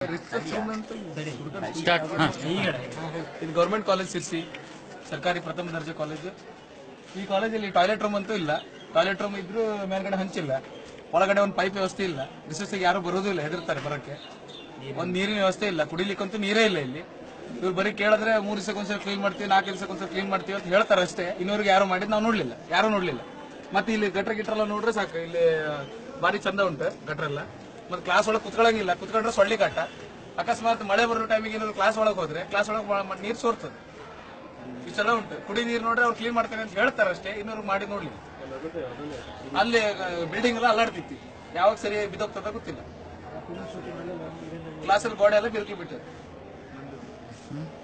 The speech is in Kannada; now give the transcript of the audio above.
ಸ್ಟಾರ್ಟ್ ಹಾಂ ಇದು ಗೌರ್ಮೆಂಟ್ ಕಾಲೇಜ್ ಸಿರ್ಸಿ ಸರ್ಕಾರಿ ಪ್ರಥಮ ದರ್ಜೆ ಕಾಲೇಜು ಈ ಕಾಲೇಜಲ್ಲಿ ಟಾಯ್ಲೆಟ್ ರೂಮ್ ಅಂತೂ ಇಲ್ಲ ಟಾಯ್ಲೆಟ್ ರೂಮ್ ಇದ್ರೂ ಮೇಲ್ಗಡೆ ಹಂಚಿಲ್ಲ ಒಳಗಡೆ ಒಂದು ಪೈಪ್ ವ್ಯವಸ್ಥೆ ಇಲ್ಲ ರಿಸರ್ಚ್ಗೆ ಯಾರು ಬರೋದು ಇಲ್ಲ ಹೆದರ್ತಾರೆ ಬರೋಕ್ಕೆ ಒಂದು ನೀರಿನ ವ್ಯವಸ್ಥೆ ಇಲ್ಲ ಕುಡಿಲಿಕ್ಕಂತೂ ನೀರೇ ಇಲ್ಲ ಇಲ್ಲಿ ಇವ್ರು ಬರೀ ಕೇಳಿದ್ರೆ ಮೂರು ದಿವಸಕ್ಕೊಂದ್ಸಲ ಕ್ಲೀನ್ ಮಾಡ್ತೀವಿ ನಾಲ್ಕು ದಿವಸಕ್ಕೊಂದ್ಸಲ ಕ್ಲೀನ್ ಮಾಡ್ತೀವಿ ಅಂತ ಹೇಳ್ತಾರೆ ಅಷ್ಟೇ ಇನ್ನೂರಿಗೆ ಯಾರು ಮಾಡಿದ್ ನಾವು ನೋಡ್ಲಿಲ್ಲ ಯಾರು ನೋಡ್ಲಿಲ್ಲ ಮತ್ತೆ ಇಲ್ಲಿ ಗಟ್ರ ಗಿಟ್ರೆಲ್ಲ ನೋಡ್ರೆ ಸಾಕು ಇಲ್ಲಿ ಭಾರಿ ಚಂದ ಉಂಟು ಗಟ್ರ ಎಲ್ಲ ಮತ್ತೆ ಕ್ಲಾಸ್ ಒಳಗೆ ಕುತ್ಕೊಳ್ಳಂಗಿಲ್ಲ ಕುತ್ಕೊಂಡ್ರೆ ಸೊಳ್ಳಿ ಕಟ್ಟ ಅಕಸ್ಮಾತ್ ಮಳೆ ಬರೋ ಟೈಮಿಗೆ ಏನಾದ್ರು ಕ್ಲಾಸ್ ಒಳಗೆ ಹೋದ್ರೆ ಕ್ಲಾಸ್ ಒಳಗೆ ನೀರು ಸೋರ್ತದೆ ಇಷ್ಟೆಲ್ಲ ಉಂಟು ಕುಡಿ ನೀರು ನೋಡ್ರೆ ಅವ್ರು ಕ್ಲೀನ್ ಮಾಡ್ತಾರೆ ಅಂತ ಹೇಳ್ತಾರೆ ಅಷ್ಟೇ ಇನ್ನೂರು ಮಾಡಿ ನೋಡ್ಲಿ ಅಲ್ಲಿ ಬಿಲ್ಡಿಂಗ್ ಎಲ್ಲ ಅಲ್ಲಾಡ್ತಿತ್ತು ಯಾವಾಗ ಸರಿ ಬಿದ್ದೋಗ್ತದ ಗೊತ್ತಿಲ್ಲ ಕ್ಲಾಸಲ್ಲಿ ಗೋಡೆ ಎಲ್ಲ ಬಿರುಕಿ ಬಿಟ್ಟರು